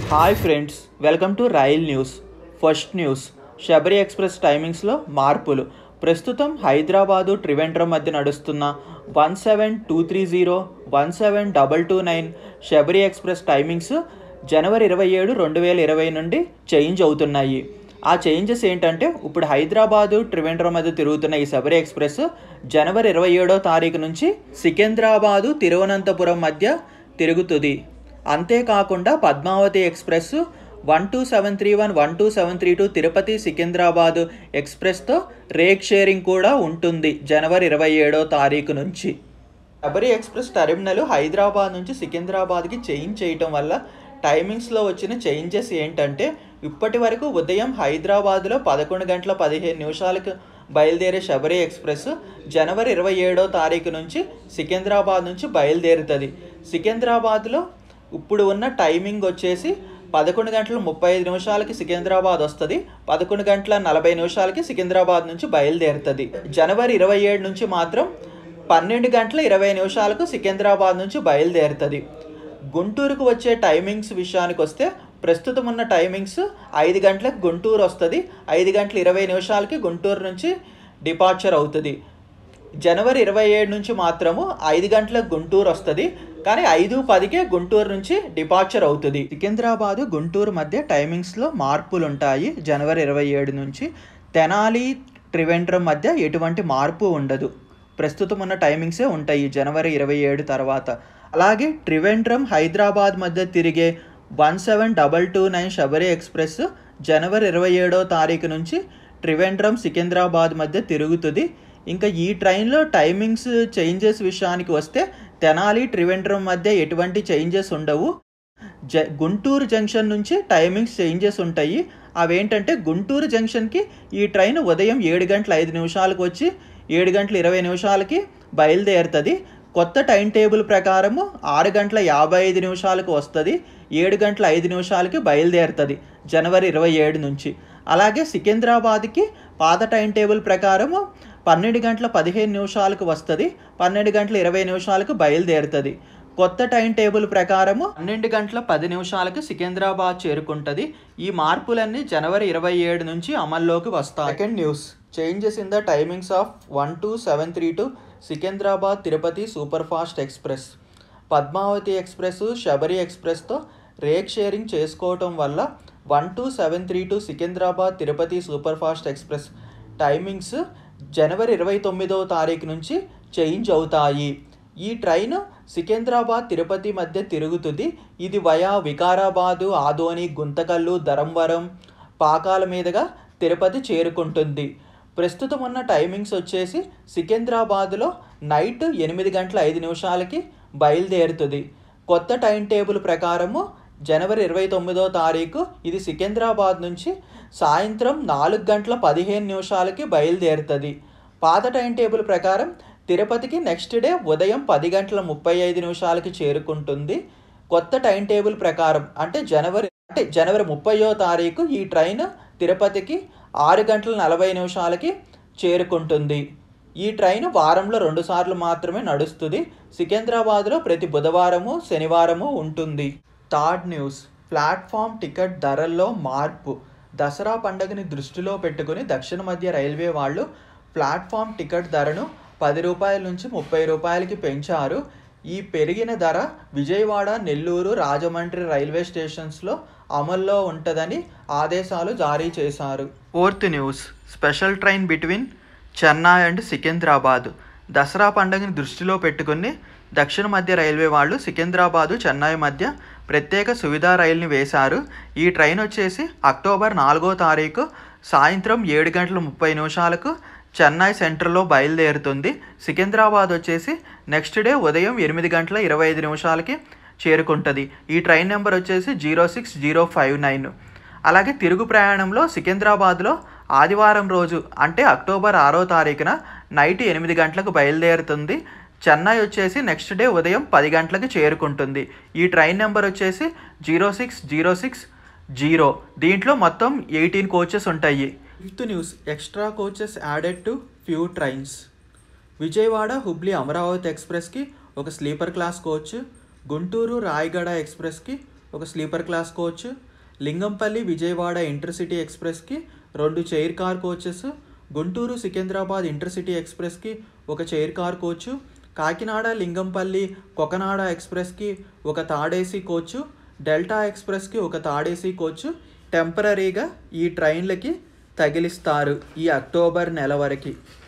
hi friends welcome to rail news first news Sabari express టైమింగ్స్లో మార్పులు ప్రస్తుతం హైదరాబాదు త్రివేంద్రం మధ్య నడుస్తున్న one seven two three zero one seven double two nine Sabari express timings జనవరి ఇరవై ఏడు రెండు వేల ఇరవై నుండి చేంజ్ అవుతున్నాయి ఆ చేంజెస్ ఏంటంటే ఇప్పుడు హైదరాబాదు త్రివేంద్రం మధ్య తిరుగుతున్న ఈ శబరి ఎక్స్ప్రెస్ జనవరి ఇరవై ఏడో తారీఖు నుంచి సికింద్రాబాదు తిరువనంతపురం మధ్య తిరుగుతుంది అంతేకాకుండా Padmavati express one two seven three one one two seven three two Tirupati Secunderabad ఎక్స్ప్రెస్తో రేక్ షేరింగ్ కూడా ఉంటుంది జనవరి ఇరవై ఏడో తారీఖు నుంచి శబరి ఎక్స్ప్రెస్ టెర్మినల్ హైదరాబాద్ నుంచి సికింద్రాబాద్కి చేంజ్ చేయటం వల్ల టైమింగ్స్లో వచ్చిన చేంజెస్ ఏంటంటే ఇప్పటి వరకు ఉదయం హైదరాబాద్లో పదకొండు గంటల పదిహేను నిమిషాలకు బయలుదేరే శబరి ఎక్స్ప్రెస్ జనవరి ఇరవై ఏడో తారీఖు నుంచి సికింద్రాబాద్ నుంచి బయలుదేరుతుంది సికింద్రాబాద్లో ఇప్పుడు ఉన్న టైమింగ్ వచ్చేసి పదకొండు గంటల ముప్పై ఐదు నిమిషాలకి సికింద్రాబాద్ వస్తుంది పదకొండు గంటల నలభై నిమిషాలకి సికింద్రాబాద్ నుంచి బయలుదేరుతుంది జనవరి ఇరవై ఏడు నుంచి మాత్రం పన్నెండు గంటల ఇరవై నిమిషాలకు సికింద్రాబాద్ నుంచి బయలుదేరుతుంది గుంటూరుకు వచ్చే టైమింగ్స్ విషయానికి వస్తే ప్రస్తుతం ఉన్న టైమింగ్స్ ఐదు గంటలకు గుంటూరు వస్తుంది ఐదు గంటల ఇరవై నిమిషాలకి గుంటూరు నుంచి డిపార్చర్ అవుతుంది జనవరి ఇరవై ఏడు నుంచి మాత్రము ఐదు గంటలకు గుంటూరు వస్తుంది కానీ ఐదు పదికే గుంటూరు నుంచి డిపార్చర్ అవుతుంది సికింద్రాబాదు గుంటూరు మధ్య టైమింగ్స్లో మార్పులు ఉంటాయి జనవరి ఇరవై ఏడు నుంచి తెనాలి త్రివేంద్రం మధ్య ఎటువంటి మార్పు ఉండదు ప్రస్తుతం ఉన్న టైమింగ్సే ఉంటాయి జనవరి ఇరవై ఏడు తర్వాత అలాగే త్రివేంద్రం హైదరాబాద్ మధ్య తిరిగే one seven double two nine Sabari express జనవరి ఇరవై ఏడో తారీఖు నుంచి త్రివేంద్రం సికింద్రాబాద్ మధ్య తిరుగుతుంది ఇంకా ఈ ట్రైన్లో టైమింగ్స్ చేంజెస్ విషయానికి వస్తే తెనాలి త్రివేంద్రం మధ్య ఎటువంటి చేంజెస్ ఉండవు జ గుంటూరు జంక్షన్ నుంచి టైమింగ్స్ చేంజెస్ ఉంటాయి అవేంటంటే గుంటూరు జంక్షన్కి ఈ ట్రైన్ ఉదయం ఏడు గంటల ఐదు నిమిషాలకు వచ్చి ఏడు గంటల ఇరవై నిమిషాలకి బయలుదేరుతుంది కొత్త టైం టేబుల్ ప్రకారము ఆరు గంటల యాభై ఐదు నిమిషాలకు వస్తుంది ఏడు గంటల ఐదు నిమిషాలకి బయలుదేరుతుంది జనవరి ఇరవై ఏడు నుంచి అలాగే సికింద్రాబాద్కి పాత టైం టేబుల్ ప్రకారము పన్నెండు గంటల పదిహేను నిమిషాలకు వస్తుంది పన్నెండు గంటల ఇరవై నిమిషాలకు బయలుదేరుతుంది కొత్త టైం టేబుల్ ప్రకారము పన్నెండు గంటల పది నిమిషాలకు సికింద్రాబాద్ చేరుకుంటుంది ఈ మార్పులన్నీ జనవరి ఇరవై ఏడు నుంచి అమల్లోకి వస్తాయి second news changes in the timings of one two seven three two Secunderabad Tirupati super fast express Padmavati express Sabari ఎక్స్ప్రెస్తో రేక్ షేరింగ్ చేసుకోవటం వల్ల one two seven three two Secunderabad Tirupati super fast express timings జనవరి ఇరవై తొమ్మిదవ తారీఖు నుంచి చేంజ్ అవుతాయి ఈ ట్రైన్ సికింద్రాబాద్ తిరుపతి మధ్య తిరుగుతుంది ఇది వయా వికారాబాదు ఆదోని గుంతకల్లు ధరంవరం పాకాల మీదుగా తిరుపతి చేరుకుంటుంది ప్రస్తుతం ఉన్న టైమింగ్స్ వచ్చేసి సికింద్రాబాద్లో నైట్ ఎనిమిది గంటల ఐదు నిమిషాలకి బయలుదేరుతుంది కొత్త టైం టేబుల్ ప్రకారము జనవరి ఇరవై తొమ్మిదో తారీఖు ఇది సికింద్రాబాద్ నుంచి సాయంత్రం నాలుగు గంటల పదిహేను నిమిషాలకి బయలుదేరుతుంది పాత టైం టేబుల్ ప్రకారం తిరుపతికి నెక్స్ట్ డే ఉదయం పది గంటల ముప్పై ఐదు నిమిషాలకి చేరుకుంటుంది కొత్త టైం టేబుల్ ప్రకారం అంటే జనవరి అంటే జనవరి ముప్పయో తారీఖు ఈ ట్రైన్ తిరుపతికి ఆరు గంటల నలభై నిమిషాలకి చేరుకుంటుంది ఈ ట్రైన్ వారంలో రెండు సార్లు మాత్రమే నడుస్తుంది సికింద్రాబాద్లో ప్రతి బుధవారము శనివారము ఉంటుంది థర్డ్ న్యూస్ ప్లాట్ఫామ్ టికెట్ ధరల్లో మార్పు దసరా పండుగని దృష్టిలో పెట్టుకుని దక్షిణ మధ్య రైల్వే వాళ్ళు ప్లాట్ఫామ్ టికెట్ ధరను పది రూపాయల నుంచి ముప్పై రూపాయలకి పెంచారు ఈ పెరిగిన ధర విజయవాడ నెల్లూరు రాజమండ్రి రైల్వే స్టేషన్స్లో అమల్లో ఉంటుందని ఆదేశాలు జారీ చేశారు fourth news special train between Chennai and Secunderabad Dasara పండుగని దృష్టిలో పెట్టుకుని దక్షిణ మధ్య రైల్వే వాళ్ళు సికింద్రాబాదు చెన్నై మధ్య ప్రత్యేక సువిధా రైలుని వేశారు ఈ ట్రైన్ వచ్చేసి అక్టోబర్ నాలుగో తారీఖు సాయంత్రం ఏడు గంటల ముప్పై నిమిషాలకు చెన్నై సెంటర్లో బయలుదేరుతుంది సికింద్రాబాద్ వచ్చేసి నెక్స్ట్ డే ఉదయం ఎనిమిది గంటల ఇరవై ఐదు నిమిషాలకి చేరుకుంటుంది ఈ ట్రైన్ నెంబర్ వచ్చేసి zero six zero five nine అలాగే తిరుగు ప్రయాణంలో సికింద్రాబాద్లో ఆదివారం రోజు అంటే అక్టోబర్ ఆరో తారీఖున నైట్ ఎనిమిది గంటలకు బయలుదేరుతుంది చెన్నై వచ్చేసి నెక్స్ట్ డే ఉదయం పది గంటలకు చేరుకుంటుంది ఈ ట్రైన్ నెంబర్ వచ్చేసి zero six zero six zero దీంట్లో మొత్తం ఎయిటీన్ కోచెస్ ఉంటాయి fifth news extra coaches added to few trains Vijayawada Hubli Amaravati ఎక్స్ప్రెస్కి ఒక sleeper class coach Guntur Rayagada ఎక్స్ప్రెస్కి ఒక sleeper class coach Lingampalli Vijayawada intercity ఎక్స్ప్రెస్కి రెండు chair car coaches Guntur Secunderabad intercity ఎక్స్ప్రెస్కి ఒక chair car coach Kakinada Lingampalli Cocanada ఎక్స్ప్రెస్కి ఒక తాడేసీ కోచ్ డెల్టా ఎక్స్ప్రెస్కి ఒక తాడేసీ కోచ్ టెంపరీగా ఈ ట్రైన్లకి తగిలిస్తారు ఈ అక్టోబర్ నెల వరకు